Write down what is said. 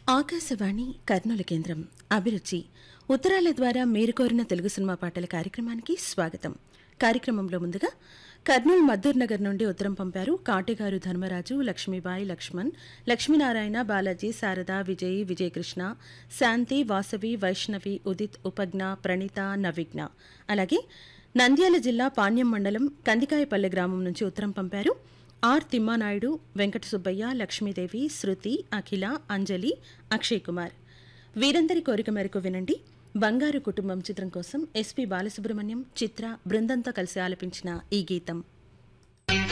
ఆకాశవాణి కర్నూలు కేంద్రం అభిరుచి ఉత్తరాల ద్వారా మీరు కోరిన తెలుగు సినిమా పాటల కార్యక్రమానికి స్వాగతం కార్యక్రమంలో ముందుగా కర్నూలు మద్దూర్ నగర్ నుండి ఉత్తరం పంపారు కాటేగారు ధర్మరాజు లక్ష్మీబాయి లక్ష్మణ్ లక్ష్మీనారాయణ బాలాజీ శారద విజయ్ విజయకృష్ణ శాంతి వాసవి వైష్ణవి ఉదిత్ ఉపజ్ఞ ప్రణీత నవిఘ్న అలాగే నంద్యాల జిల్లా పాణ్యం మండలం కందికాయపల్లె గ్రామం నుంచి ఉత్తరం పంపారు ఆర్ తిమ్మానాయుడు వెంకట సుబ్బయ్య లక్ష్మీదేవి శృతి అఖిల అంజలి అక్షయ్ కుమార్ వీరందరి కోరిక మేరకు వినండి బంగారు కుటుంబం చిత్రం కోసం ఎస్పి బాలసుబ్రహ్మణ్యం చిత్ర బృందంతో కలిసి ఆలపించిన ఈ గీతం